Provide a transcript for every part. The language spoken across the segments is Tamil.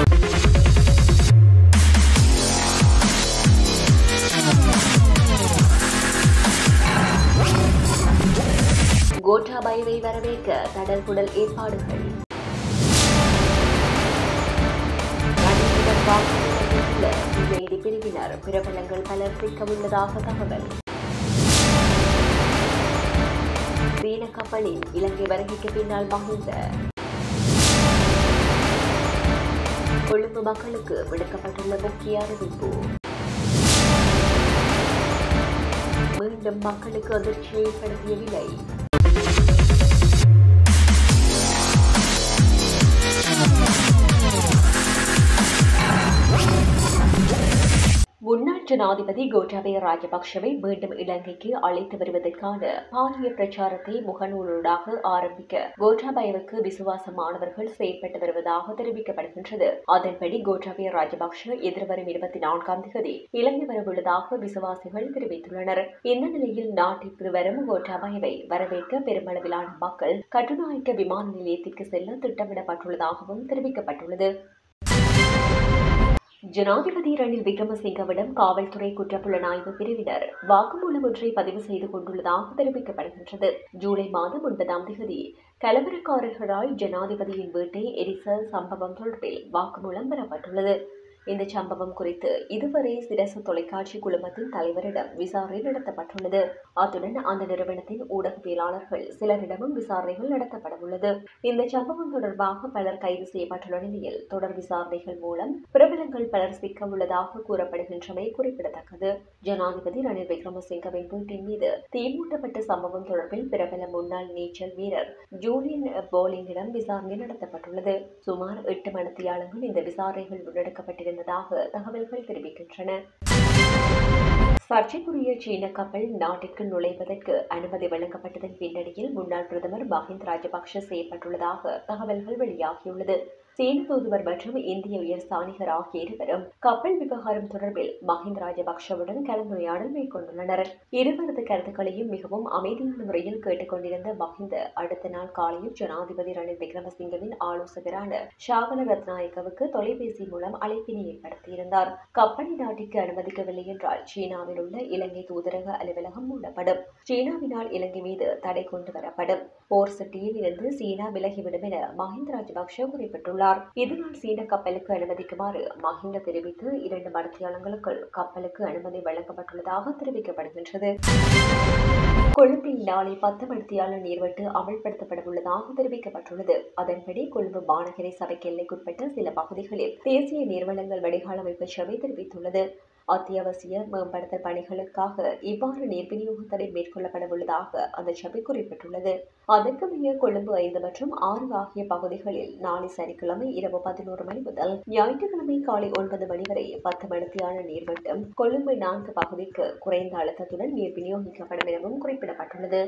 கோட்டாபயவை வரவேற்க தடல் புடல் ஏற்பாடுகள் ரணிலுடன் வாக்குமூலம் பெற்றுள்ள பிஜேடி பிரிவினர் பிரபலங்கள் பலர் சிக்கவுள்ளதாக தகவல் சீன கப்பலின் இலங்கை வருகைக்கு பின்னால் மகிழ்ந்த கொழும்பு மக்களுக்கு விடுக்கப்பட்டுள்ள முக்கிய அறிவிப்பு மீண்டும் மக்களுக்கு அதிர்ச்சியை ஏற்படுத்திய விலை முன்னாள் ஜனாதிபதி கோட்டாபய ராஜபக்ஷவை மீண்டும் இலங்கைக்கு அழைத்து வருவதற்கான பாரிய பிரச்சாரத்தை முகநூலூடாக ஆரம்பிக்க கோட்டாபயவுக்கு விசுவாசமானவர்கள் செயல்பட்டு வருவதாக தெரிவிக்கப்படுகின்றது அதன்படி கோட்டாபய ராஜபக்ஷ எதிர்வரும் இருபத்தி நான்காம் தேதி இலங்கை வரவுள்ளதாக விசுவாசிகள் தெரிவித்துள்ளனர் இந்த நிலையில் நாட்டிற்கு வரும் கோட்டாபயவை வரவேற்க பெருமளவிலான மக்கள் கட்டுநாயக்க விமான நிலையத்திற்கு செல்ல திட்டமிடப்பட்டுள்ளதாகவும் தெரிவிக்கப்பட்டுள்ளது ஜனாதிபதி ரணில் விக்ரமசிங்கவிடம் காவல்துறை குற்றப்புலனாய்வு பிரிவினர் வாக்குமூலம் ஒன்றை பதிவு செய்து கொண்டுள்ளதாக தெரிவிக்கப்படுகின்றது ஜூலை மாதம் ஒன்பதாம் தேதி கலவரக்காரர்களால் ஜனாதிபதியின் வீட்டை எரிச சம்பவம் தொடர்பில் வாக்குமூலம் பெறப்பட்டுள்ளது இந்த சம்பவம் குறித்து இதுவரை சிரசு தொலைக்காட்சி குழுமத்தின் தலைவரிடம் விசாரணை நடத்தப்பட்டுள்ளது அத்துடன் அந்த நிறுவனத்தின் ஊடகவியலாளர்கள் சிலரிடமும் விசாரணைகள் நடத்தப்பட உள்ளது இந்த சம்பவம் தொடர்பாக பலர் கைது செய்யப்பட்டுள்ள நிலையில் தொடர் விசாரணைகள் மூலம் பிரபலங்கள் பலர் சிக்க உள்ளதாக கூறப்படுகின்றமை குறிப்பிடத்தக்கது ஜனாதிபதி ரணில் விக்ரமசிங்கவின் வீட்டின் மீது தீமூட்டப்பட்ட சம்பவம் தொடர்பில் பிரபல முன்னாள் நீச்சல் வீரர் ஜூலியன் போலிங்கிடம் விசாரணை நடத்தப்பட்டுள்ளது சுமார் எட்டு மணித்தியாலங்கள் இந்த விசாரணைகள் முன்னெடுக்கப்பட்டிருந்ததாக தகவல்கள் தெரிவிக்கின்றன சர்ச்சைக்குரிய சீன கப்பல் நாட்டிற்கு நுழைவதற்கு அனுமதி வழங்கப்பட்டதன் பின்னணியில் முன்னாள் பிரதமர் மஹிந்த ராஜபக்ஷ செய்யப்பட்டுள்ளதாக தகவல்கள் வெளியாகியுள்ளது சீன தூதுவர் மற்றும் இந்திய உயர் ஸ்தானிகர் ஆகிய இருவரும் கப்பல் விவகாரம் தொடர்பில் மஹிந்த ராஜபக்ஷவுடன் கலந்துரையாடல் மேற்கொண்டுள்ளனர் இருவரது கருத்துக்களையும் மிகவும் அமைதியான முறையில் கேட்டுக்கொண்டிருந்த மஹிந்த அடுத்த நாள் காலையில் ஜனாதிபதி ரணில் விக்ரமசிங்கவின் ஆலோசகரான ஷாகல ரத்நாயக்கவுக்கு தொலைபேசி மூலம் அழைப்பினை ஏற்படுத்தியிருந்தார் கப்பலை நாட்டிற்கு அனுமதிக்கவில்லை என்றால் சீனாவில் உள்ள இலங்கை தூதரக அலுவலகம் மூடப்படும் சீனாவினால் இலங்கை மீது தடை கொண்டு வரப்படும் போர் சிட்டியில் இருந்து சீனா விலகிவிடும் என மஹிந்த ராஜபக்ஷ குறிப்பிட்டுள்ளார் இதனால் சீன கப்பலுக்கு அனுமதிக்குமாறு மஹிந்த தெரிவித்து இரண்டு மடத்தியாளங்களுக்குள் கப்பலுக்கு அனுமதி வழங்கப்பட்டுள்ளதாக தெரிவிக்கப்படுகின்றது கொழும்பில் நாளை பத்து மணித்தியாளர் நீர்வெட்டு அமல்படுத்தப்பட உள்ளதாக தெரிவிக்கப்பட்டுள்ளது அதன்படி கொழும்பு மாநகரை சபைக்கு எல்லைக்குட்பட்ட சில பகுதிகளில் தேசிய நீர்வளங்கள் வடிகால் அமைப்பு சபை தெரிவித்துள்ளது அத்தியாவசிய மேம்படுத்தல் பணிகளுக்காக இவ்வாறு நீர் விநியோக தடை மேற்கொள்ளப்பட உள்ளதாக அந்த சபை குறிப்பிட்டுள்ளது அதற்கு மிக கொழும்பு ஐந்து மற்றும் ஆறு ஆகிய பகுதிகளில் நாளை சனிக்கிழமை இரவு பதினோரு மணி முதல் ஞாயிற்றுக்கிழமை காலை ஒன்பது மணி வரை பத்து மணித்தியான நீர்மட்டம் கொழும்பு நான்கு பகுதிக்கு குறைந்த அழுத்தத்துடன் நீர் விநியோகிக்கப்படும் எனவும் குறிப்பிடப்பட்டுள்ளது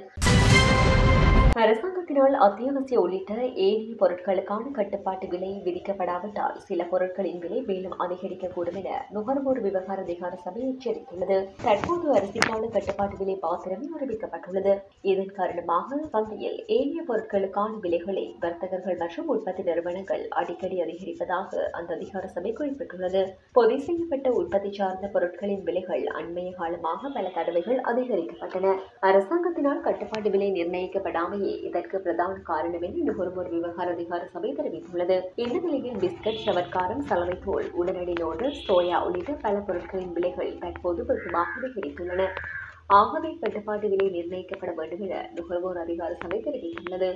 அரசாங்கத்தினால் அத்தியாவசிய உள்ளிட்ட ஏனைய பொருட்களுக்கான கட்டுப்பாட்டு விலை விதிக்கப்படாவிட்டால் சில பொருட்களின் விலை மேலும் அதிகரிக்கக்கூடும் என நுகர்வோர் விவகார அதிகார சபை எச்சரித்துள்ளது தற்போது அரிசிக்கான கட்டுப்பாட்டு விலை மாத்திரமே அறிவிக்கப்பட்டுள்ளது இதன் காரணமாக சந்தையில் ஏனைய பொருட்களுக்கான விலைகளை வர்த்தகர்கள் மற்றும் உற்பத்தி நிறுவனங்கள் அடிக்கடி அதிகரிப்பதாக அந்த அதிகார சபை குறிப்பிட்டுள்ளது பொதி செய்யப்பட்ட உற்பத்தி சார்ந்த பொருட்களின் விலைகள் அண்மைய காலமாக பல தடவைகள் அதிகரிக்கப்பட்டன அரசாங்கத்தினால் கட்டுப்பாட்டு விலை நிர்ணயிக்கப்படாமையே இதற்கு பிரதான காரணம் என நுகர்வோர் விவகார அதிகார சபை தெரிவித்துள்ளது இந்த நிலையில் பிஸ்கட் சவர்க்காரம் சலவை தோல் உடனடி நோடு சோயா உள்ளிட்ட பல பொருட்களின் விலைகள் தற்போது வெகுவாக அதிகரித்துள்ளன ஆகவே கட்டுப்பாட்டு விலை நிர்ணயிக்கப்பட வேண்டும் என நுகர்வோர் அதிகார சபை தெரிவித்துள்ளது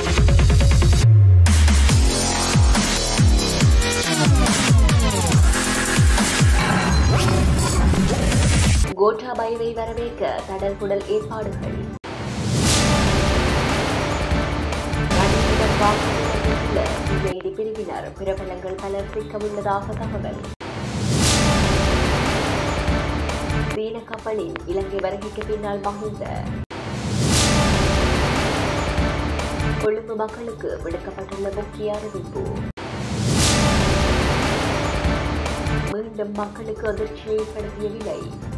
கோட்டாபயவை வரவேற்க தடல் புடல் ஏற்பாடுகள் ரணிலுடன் வாக்குமூலம் பெற்றுள்ள பிஜேடி பிரிவினர் பிரபலங்கள் பலர் சிக்கவுள்ளதாக தகவல் சீன கப்பலின் இலங்கை வருகைக்கு பின்னால் மகிழ்ந்த கொழும்பு மக்களுக்கு விடுக்கப்பட்டுள்ள முக்கிய அறிவிப்பு மீண்டும் மக்களுக்கு அதிர்ச்சியை ஏற்படுத்திய விலை